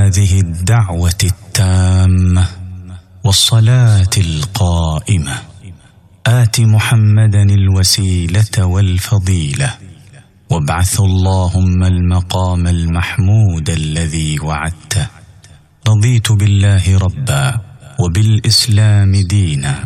هذه الدعوه التامه والصلاه القائمه ات محمدا الوسيله والفضيله وابعث اللهم المقام المحمود الذي وعدته رضيت بالله ربا وبالاسلام دينا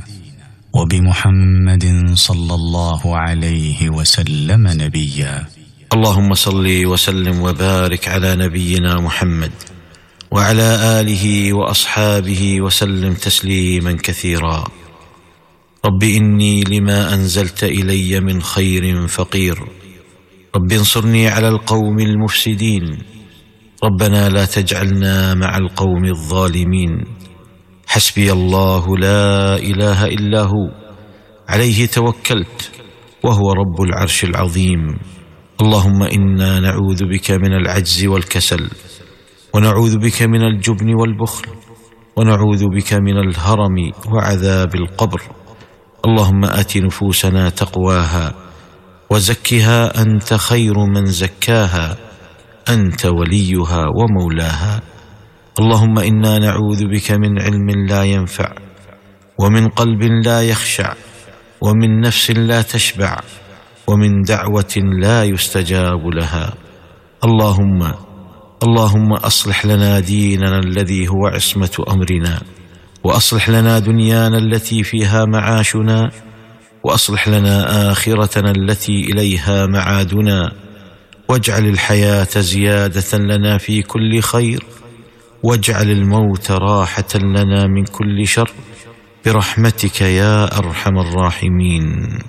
وبمحمد صلى الله عليه وسلم نبيا اللهم صل وسلم وبارك على نبينا محمد وعلى اله واصحابه وسلم تسليما كثيرا رب اني لما انزلت الي من خير فقير رب انصرني على القوم المفسدين ربنا لا تجعلنا مع القوم الظالمين حسبي الله لا اله الا هو عليه توكلت وهو رب العرش العظيم اللهم انا نعوذ بك من العجز والكسل ونعوذ بك من الجبن والبخل ونعوذ بك من الهرم وعذاب القبر اللهم ات نفوسنا تقواها وزكها انت خير من زكاها انت وليها ومولاها اللهم انا نعوذ بك من علم لا ينفع ومن قلب لا يخشع ومن نفس لا تشبع ومن دعوه لا يستجاب لها اللهم اللهم اصلح لنا ديننا الذي هو عصمه امرنا واصلح لنا دنيانا التي فيها معاشنا واصلح لنا اخرتنا التي اليها معادنا واجعل الحياه زياده لنا في كل خير واجعل الموت راحه لنا من كل شر برحمتك يا ارحم الراحمين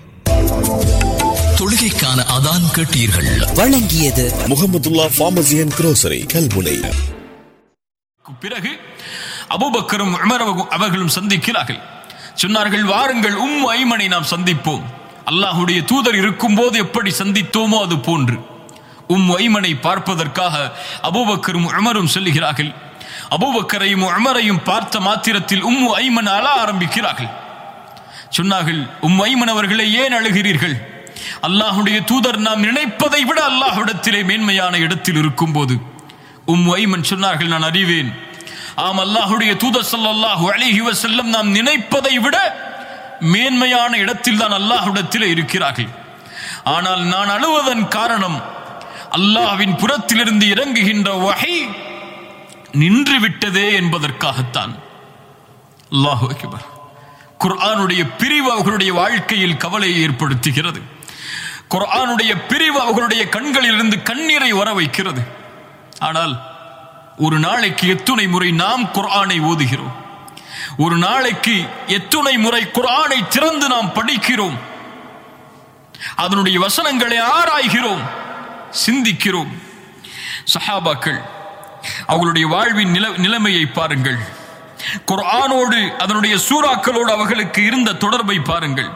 தொழுகைக்கான அதான் கேட்டீர்கள் வழங்கியது Muhammadullah pharmacy and grocery Kalmunai பிறகு அபூபக்கரும் உமர் அவர்களும் சந்திக்கிறார்கள் சொன்னார்கள் வாருங்கள் உம் ஐமனை நாம் சந்திப்போம் அல்லாஹுடைய தூதர் இருக்கும்போது எப்படி சந்தித்தோமோ அது போன்று உம் ஐமனை பார்ப்பதற்காக அபூபக்கரும் உமரும் செல்லுகிறார்கள் அபூபக்கரையும் உமரையும் பார்த்த மாத்திரத்தில் உம்மு ஐமன் அழ ஆரம்பிக்கிறார்கள் சொன்னார்கள் உம் ஐமன் அவர்களை ஏன் அழுகிறீர்கள் அல்லாஹுடைய தூதர் நாம் நினைப்பதை விட அல்லாஹ்விடத்திலே மேன்மையான இடத்தில் இருக்கும்போது உம் ஐமன் சொன்னார்கள் நான் அறிவேன் ஆம் அல்லாஹுடைய தூதர் ஸல்லல்லாஹு அலைஹி வஸல்லம் நாம் நினைப்பதை விட மேன்மையான இடத்தில் தான் அல்லாஹ்விடத்திலே இருக்கிறார்கள் ஆனால் நான் அழுவதன் காரணம் அல்லாஹ்வின் புறத்திலிருந்து இறங்குகின்ற வகை நின்று விட்டதே என்பதற்காகத்தான் அல்லாஹு அக்பர் குர்ஆனுடைய பிரிவு அவர்களுடைய வாழ்க்கையில் கவலையை ஏற்படுத்துகிறது குர்ஆனுடைய பிரிவு அவர்களுடைய கண்களிலிருந்து கண்ணீரை வர வைக்கிறது ஆனால் ஒரு நாளைக்கு எத்துணை முறை நாம் குர்ஆனை ஓதுகிறோம் ஒரு நாளைக்கு எத்துணை முறை குர்ஆனை திறந்து நாம் படிக்கிறோம் அதனுடைய வசனங்களை ஆராய்கிறோம் சிந்திக்கிறோம் சஹாபாக்கள் அவர்களுடைய வாழ்வின் நில நிலைமையை பாருங்கள் குர்ஆனோடு அதனுடைய சூறாக்களோடு அவர்களுக்கு இருந்த தொடர்பை பாருங்கள்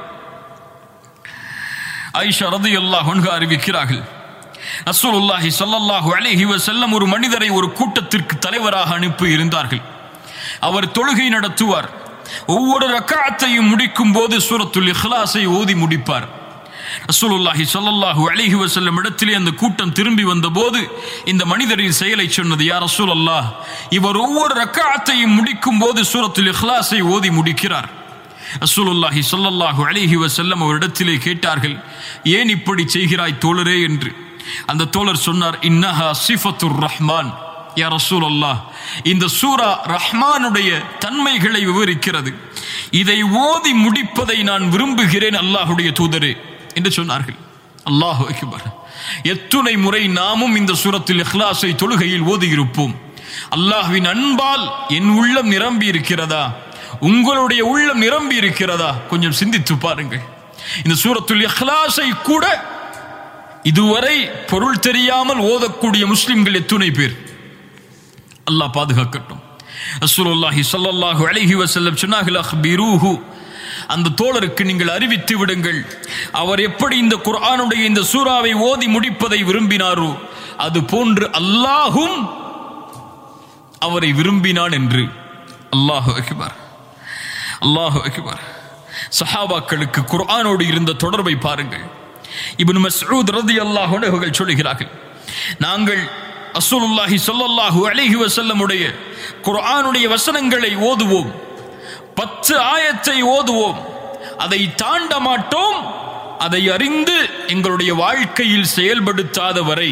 ஐஷா ரதி அல்லாஹ் அறிவிக்கிறார்கள் ரசூலுல்லாஹி ஸல்லல்லாஹு அலைஹி வஸல்லம் ஒரு மனிதரை ஒரு கூட்டத்திற்கு தலைவராக அனுப்பி இருந்தார்கள் அவர் தொழுகை நடத்துவார் ஒவ்வொரு ரக்காத்தையும் முடிக்கும் போது சூரத்துல் இஹ்லாஸை ஓதி முடிப்பார் ரசூலுல்லாஹி ஸல்லல்லாஹு அலைஹி வஸல்லம் இடத்திலே அந்த கூட்டம் திரும்பி வந்தபோது இந்த மனிதரின் செயலை சொன்னது யார் ரசூலல்லாஹ் இவர் ஒவ்வொரு ரக்காத்தையும் முடிக்கும் போது சூரத்துல் இஹ்லாஸை ஓதி முடிக்கிறார் ரசூலுல்லாஹி ஸல்லல்லாஹு அலைஹி வஸல்லம் அவரிடத்திலே கேட்டார்கள் ஏன் இப்படி செய்கிறாய் தோழரே என்று அந்த தோழர் சொன்னார் இன்னஹா சிஃபத்துர் ரஹ்மான் யா ரசூல் அல்லாஹ் இந்த சூரா ரஹ்மானுடைய தன்மைகளை விவரிக்கிறது இதை ஓதி முடிப்பதை நான் விரும்புகிறேன் அல்லாஹுடைய தூதரே என்று சொன்னார்கள் அல்லாஹு அக்பர் எத்துணை முறை நாமும் இந்த சூரத்தில் இஹ்லாஸை தொழுகையில் ஓதியிருப்போம் அல்லாஹ்வின் அன்பால் என் உள்ளம் நிரம்பி இருக்கிறதா உங்களுடைய உள்ளம் நிரம்பி இருக்கிறதா கொஞ்சம் சிந்தித்து பாருங்கள் இந்த சூரத்துல் இஹ்லாஸை கூட இதுவரை பொருள் தெரியாமல் ஓதக்கூடிய முஸ்லிம்கள் எத்துணை பேர் அல்லாஹ் பாதுகாக்கட்டும் ரசூலுல்லாஹி ஸல்லல்லாஹு அலைஹி வஸல்லம் சொன்னார்கள் அக்பிரூஹு அந்த தோழருக்கு நீங்கள் அறிவித்து விடுங்கள் அவர் எப்படி இந்த குர்ஆனுடைய இந்த சூறாவை ஓதி முடிப்பதை விரும்பினாரோ அது போன்று அல்லாஹும் அவரை விரும்பினான் என்று அல்லாஹு அக்பர் அல்லாஹு அக்பர் சஹாபாக்களுக்கு குர்ஆனோடு இருந்த தொடர்பை பாருங்கள் இப்னு மஸ்ஊத் ரதி அல்லாஹ் சொல்லுகிறார்கள் நாங்கள் ரசூலுல்லாஹி ஸல்லல்லாஹு அலைஹி வஸல்லமுடைய குர்ஆனுடைய வசனங்களை ஓதுவோம் பத்து ஆயத்தை ஓதுவோம் அதை தாண்ட மாட்டோம் அதை அறிந்து எங்களுடைய வாழ்க்கையில் செயல்படுத்தாத வரை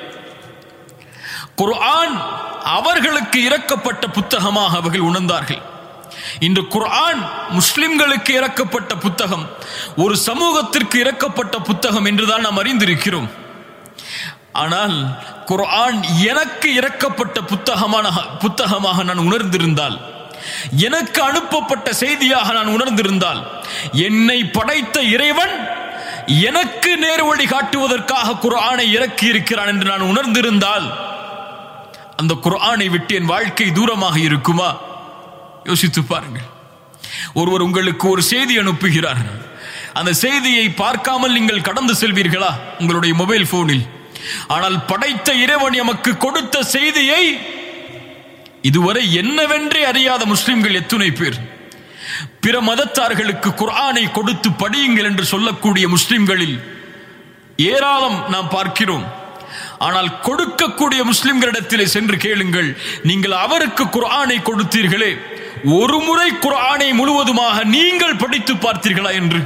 குர்ஆன் அவர்களுக்கு இறக்கப்பட்ட புத்தகமாக அவர்கள் உணர்ந்தார்கள் இன்று குர்ஆன் முஸ்லிம்களுக்கு இறக்கப்பட்ட புத்தகம் ஒரு சமூகத்திற்கு இறக்கப்பட்ட புத்தகம் என்றுதான் நாம் அறிந்திருக்கிறோம் ஆனால் குர்ஆன் எனக்கு இறக்கப்பட்ட புத்தகமான புத்தகமாக நான் உணர்ந்திருந்தால் எனக்கு அனுப்பப்பட்ட செய்தியாக நான் உணர்ந்திருந்தால் என்னை படைத்த இறைவன் எனக்கு நேர்வழி காட்டுவதற்காக குர்ஆனை இறக்கி இருக்கிறான் என்று நான் உணர்ந்திருந்தால் அந்த குர்ஆனை விட்டு என் வாழ்க்கை தூரமாக இருக்குமா யோசித்து பாருங்கள் ஒருவர் உங்களுக்கு ஒரு செய்தி அனுப்புகிறார் அந்த செய்தியை பார்க்காமல் நீங்கள் கடந்து செல்வீர்களா உங்களுடைய மொபைல் போனில் ஆனால் படைத்த இறைவன் எமக்கு கொடுத்த செய்தியை இதுவரை என்னவென்றே அறியாத முஸ்லிம்கள் எத்துணை பேர் பிற மதத்தார்களுக்கு குர்ஆனை கொடுத்து படியுங்கள் என்று சொல்லக்கூடிய முஸ்லிம்களில் ஏராளம் நாம் பார்க்கிறோம் ஆனால் கொடுக்கக்கூடிய முஸ்லிம்களிடத்திலே சென்று கேளுங்கள் நீங்கள் அவருக்கு குர்ஆனை கொடுத்தீர்களே ஒரு முறை குர்ஆனை முழுவதுமாக நீங்கள் படித்து பார்த்தீர்களா என்று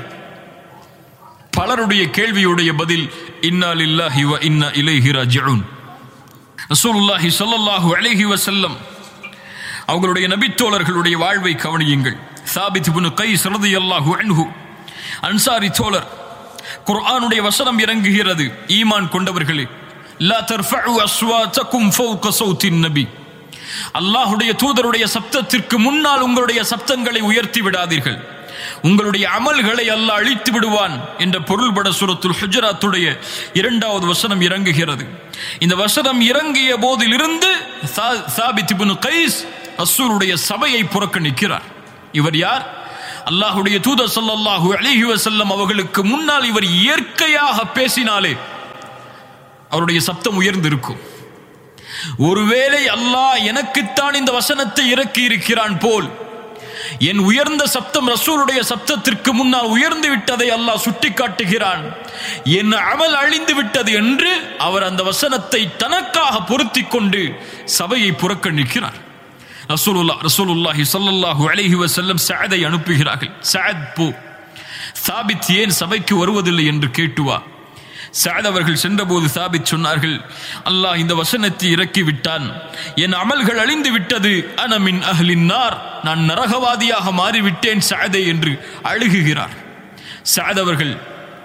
பலருடைய கேள்வியுடைய பதில் இன்னா லில்லாஹி வ இன்னா இலைஹி ராஜிஊன் ரசூலுல்லாஹி ஸல்லல்லாஹு அலைஹி வஸல்லம் அவங்களுடைய நபித்தோழர்களுடைய வாழ்வை கவனியுங்கள் சாபித் இப்னு கைஸ் ரலியல்லாஹு அன்ஹு அன்சாரி தோழர் குர்ஆனுடைய வசனம் இறங்குகிறது ஈமான் கொண்டவர்களே லா தர்ஃபஉ அஸ்வாத்தகும் ஃபௌக சௌத்தின் நபி அல்லாஹுடைய தூதருடைய சப்தத்திற்கு முன்னால் உங்களுடைய சப்தங்களை உயர்த்தி விடாதீர்கள் உங்களுடைய அமல்களை அல்லாஹ் அழித்து விடுவான் என்ற பொருள்பட சுரத்துல் ஹுஜராத்துடைய இரண்டாவது வசனம் இறங்குகிறது இந்த வசனம் இறங்கிய போதிலிருந்து சா- சாபித் இப்னு கைஸ் ரசூலுடைய சபையை புறக்கணிக்கிறார் இவர் யார் அல்லாஹுடைய தூதர் ஸல்லல்லாஹு அலைஹி வஸல்லம் அவர்களுக்கு முன்னால் இவர் இயற்கையாக பேசினாலே அவருடைய சப்தம் உயர்ந்திருக்கும் ஒருவேளை அல்லாஹ் எனக்குத்தான் இந்த வசனத்தை இறக்கி இருக்கிறான் போல் என் உயர்ந்த சப்தம் ரசூலுடைய சப்தத்திற்கு முன்னால் உயர்ந்து விட்டதை அல்லாஹ் சுட்டிக்காட்டுகிறான் என் அமல் அழிந்து விட்டது என்று அவர் அந்த வசனத்தை தனக்காக பொருத்திக் கொண்டு சபையை புறக்கணிக்கிறார் ரசூலுல்லா ரசூலுல்லாஹி ஸல்லல்லாஹு அலைஹி வஸல்லம் சஅதை அனுப்புகிறார்கள் சஅத் போ சாபித் ஏன் சபைக்கு வருவதில்லை என்று கேட்டு வா சஅத் அவர்கள் சென்றபோது சாபித் சொன்னார்கள் அல்லாஹ் இந்த வசனத்தை இறக்கி விட்டான் என் அமல்கள் அழிந்து விட்டது அனமின் அஹ்லின் நார் நான் நரகவாதியாக மாறிவிட்டேன் சஅதை என்று அழுகுகிறார் சஅத் அவர்கள்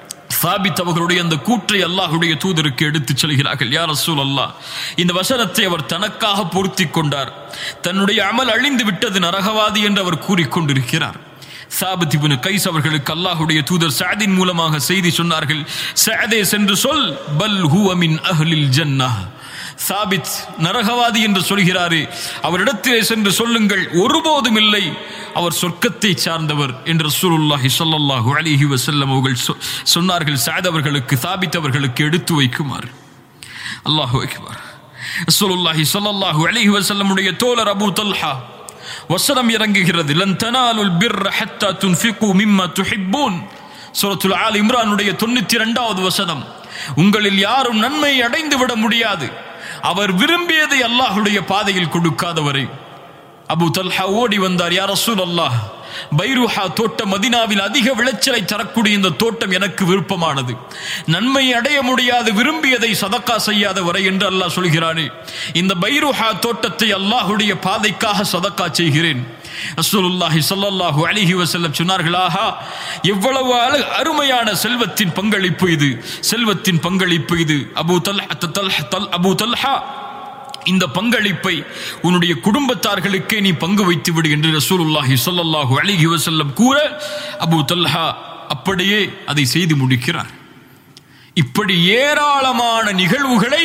சாபித் அவர்களுடைய அந்த கூற்றை அல்லாஹுடைய தூதருக்கு எடுத்துச் செல்கிறார்கள் யார் ரசூல் அல்லாஹ் இந்த வசனத்தை அவர் தனக்காக பொருத்திக் கொண்டார் தன்னுடைய அமல் அழிந்து விட்டது நரகவாதி என்று அவர் கூறிக்கொண்டிருக்கிறார் சாபித் இப்னு கைஸ் அவர்களுக்கு அல்லாஹுடைய தூதர் சாதின் மூலமாக செய்தி சொன்னார்கள் சாதே சென்று சொல் பல் ஹுவ மின் அஹ்லில் ஜன்னah சாபித் நரகவாதி என்று சொல்கிறாரே அவரிடத்திலே சென்று சொல்லுங்கள் ஒருபோதும் இல்லை அவர் சொர்க்கத்தை சார்ந்தவர் என்று ரசூலுல்லாஹி ஸல்லல்லாஹு அலைஹி வஸல்லம் அவர்கள் சொ- சொன்னார்கள் சாத் அவர்களுக்கு சாபித் அவர்களுக்கு எடுத்து வைக்குமாறு அல்லாஹு அக்பர் ரசூலுல்லாஹி ஸல்லல்லாஹு அலைஹி வஸல்லமுடைய தோழர் அபூ தல்ஹா வசனம் இறங்குகிறது லன் தனாலுல் பிர்ர ஹத்தா துன்ஃபிகு மிம்மா துஹிப்பூன் சூரத்துல் ஆல் இம்ரானுடைய தொண்ணூத்தி இரண்டாவது வசனம் உங்களில் யாரும் நன்மை அடைந்து விட முடியாது அவர் விரும்பியதை அல்லாஹுடைய பாதையில் கொடுக்காதவரை அபு தல்ஹா ஓடி வந்தார் யார் ரசூல் அல்லாஹ் பைருஹா தோட்டம் மதினாவில் அதிக விளைச்சலை தரக்கூடிய இந்த தோட்டம் எனக்கு விருப்பமானது நன்மை அடைய முடியாது விரும்பியதை சதக்கா செய்யாத வரை என்று அல்லாஹ் சொல்கிறானே இந்த பைருஹா தோட்டத்தை அல்லாஹுடைய பாதைக்காக சதக்கா செய்கிறேன் ரசூலுல்லாஹி ஸல்லல்லாஹு அலைஹி வஸல்லம் சொன்னார்கள் ஆஹா எவ்வளவு அழ- அருமையான செல்வத்தின் பங்களிப்பு இது செல்வத்தின் பங்களிப்பு இது அபூ தல்ஹா தல்ஹா தல் அபூ தல்ஹா இந்த பங்களிப்பை உன்னுடைய குடும்பத்தார்களுக்கே நீ பங்கு வைத்து விடு என்று ரசூலுல்லாஹி ஸல்லல்லாஹு அலைஹி வஸல்லம் கூற அபூ தல்ஹா அப்படியே அதை செய்து முடிக்கிறார் இப்படி ஏராளமான நிகழ்வுகளை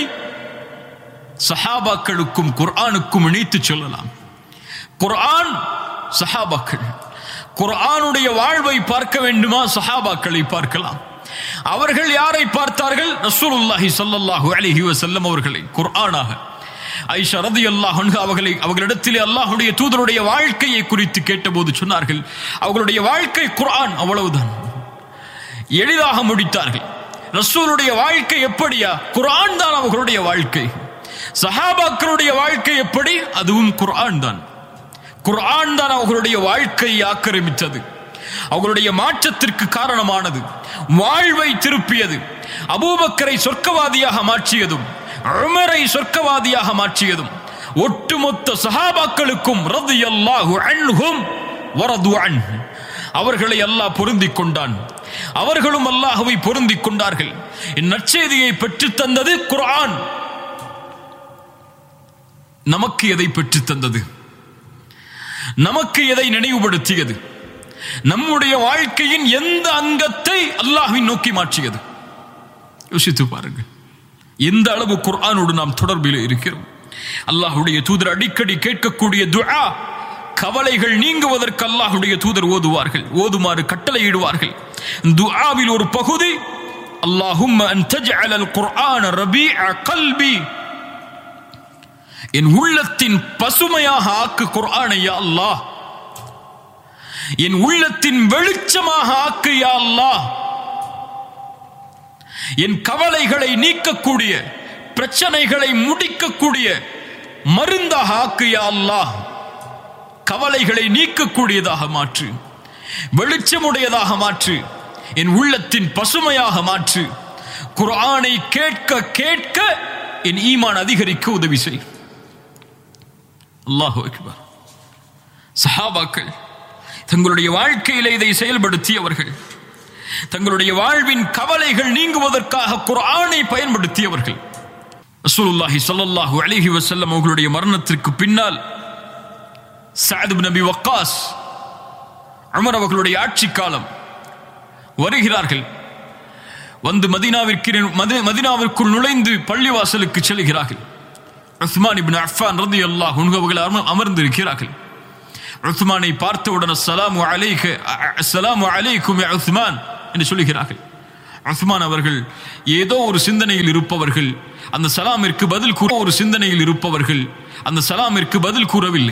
சஹாபாக்களுக்கும் குர்ஆனுக்கும் இணைத்து சொல்லலாம் குர்ஆன் சஹாபாக்கள் குர்ஆனுடைய வாழ்வை பார்க்க வேண்டுமா சஹாபாக்களை பார்க்கலாம் அவர்கள் யாரை பார்த்தார்கள் ரசூலுல்லாஹி ஸல்லல்லாஹு அலைஹி வஸல்லம் அவர்களை குர்ஆனாக ஐஷா ரதியல்லாஹு அன்ஹா அவர்களை அவர்களிடத்திலே அல்லாஹ்வுடைய தூதருடைய வாழ்க்கையை குறித்து கேட்டபோது சொன்னார்கள் அவர்களுடைய வாழ்க்கை குர்ஆன் அவ்வளவுதான் எளிதாக முடித்தார்கள் ரசூலுடைய வாழ்க்கை எப்படியா குர்ஆன் தான் அவர்களுடைய வாழ்க்கை சஹாபாக்களுடைய வாழ்க்கை எப்படி அதுவும் குர்ஆன் தான் குர்ஆன் தான் அவர்களுடைய வாழ்க்கையை ஆக்கிரமித்தது அவர்களுடைய மாற்றத்திற்கு காரணமானது வாழ்வை திருப்பியது அபூபக்கரை சொர்க்கவாதியாக மாற்றியதும் உமரை சொர்க்கவாதியாக மாற்றியதும் ஒட்டுமொத்த சஹாபாக்களுக்கும் ரதியல்லாஹு அன்ஹும் வரது அன்ஹு அவர்களை அல்லாஹ் பொருந்திக் கொண்டான் அவர்களும் அல்லாஹுவை பொருந்திக் கொண்டார்கள் என் நற்செய்தியை பெற்றுத் தந்தது குர்ஆன் நமக்கு எதை பெற்றுத் தந்தது நமக்கு எதை நினைவுபடுத்தியது நம்முடைய வாழ்க்கையின் எந்த அங்கத்தை அல்லாஹ்வின் நோக்கி மாற்றியது யோசித்து பாருங்கள் எந்த அளவு குர்ஆனோடு நாம் தொடர்பில் இருக்கிறோம் அல்லாஹ்வுடைய தூதர் அடிக்கடி கேட்கக்கூடிய துஆ கவலைகள் நீங்குவதற்கு அல்லாஹ்வுடைய தூதர் ஓதுவார்கள் ஓதுமாறு கட்டளையிடுவார்கள் துஆவில் ஒரு பகுதி அல்லாஹும்ம அன் தஜ்அலல் குர்ஆன ரபீஅ கல்பி என் உள்ளத்தின் பசுமையாக ஆக்கு குர்ஆனை யா அல்லாஹ் என் உள்ளத்தின் வெளிச்சமாக ஆக்கு யா அல்லாஹ் என் கவலைகளை நீக்கக்கூடிய பிரச்சனைகளை முடிக்கக்கூடிய மருந்தாக ஆக்கு யா அல்லாஹ் கவலைகளை நீக்கக்கூடியதாக மாற்று வெளிச்சமுடையதாக மாற்று என் உள்ளத்தின் பசுமையாக மாற்று குர்ஆனை கேட்க கேட்க என் ஈமான் அதிகரிக்க உதவி செய் அல்லாஹு அக்பர் சஹாபாக்கள் தங்களுடைய வாழ்க்கையில இதை செயல்படுத்தியவர்கள் தங்களுடைய வாழ்வின் கவலைகள் நீங்குவதற்காக குர்ஆனை பயன்படுத்தியவர்கள் ரசூலுல்லாஹி ஸல்லல்லாஹு அலைஹி வஸல்லம் அவர்களுடைய மரணத்திற்கு பின்னால் சஅத் இப்னு நபி வக்காஸ் உமர் அவர்களுடைய ஆட்சி காலம் வருகிறார்கள் வந்து மதீனாவிற்கு மதி- மதீனாவிற்குள் நுழைந்து பள்ளிவாசலுக்கு செல்கிறார்கள் உஸ்மான் இப்னு அஃபான் ரலியல்லாஹு அன்ஹு அவர்கள் அமர்- அமர்ந்திருக்கிறார்கள் உஸ்மானை பார்த்தவுடன் அஸ்ஸலாமு அலைக அஸ்ஸலாமு அலைக்கும் யா உஸ்மான் என்று சொல்லுகிறார்கள் உஸ்மான் அவர்கள் ஏதோ ஒரு சிந்தனையில் இருப்பவர்கள் அந்த சலாமிற்கு பதில் கூற ஒரு சிந்தனையில் இருப்பவர்கள் அந்த சலாமிற்கு பதில் கூறவில்லை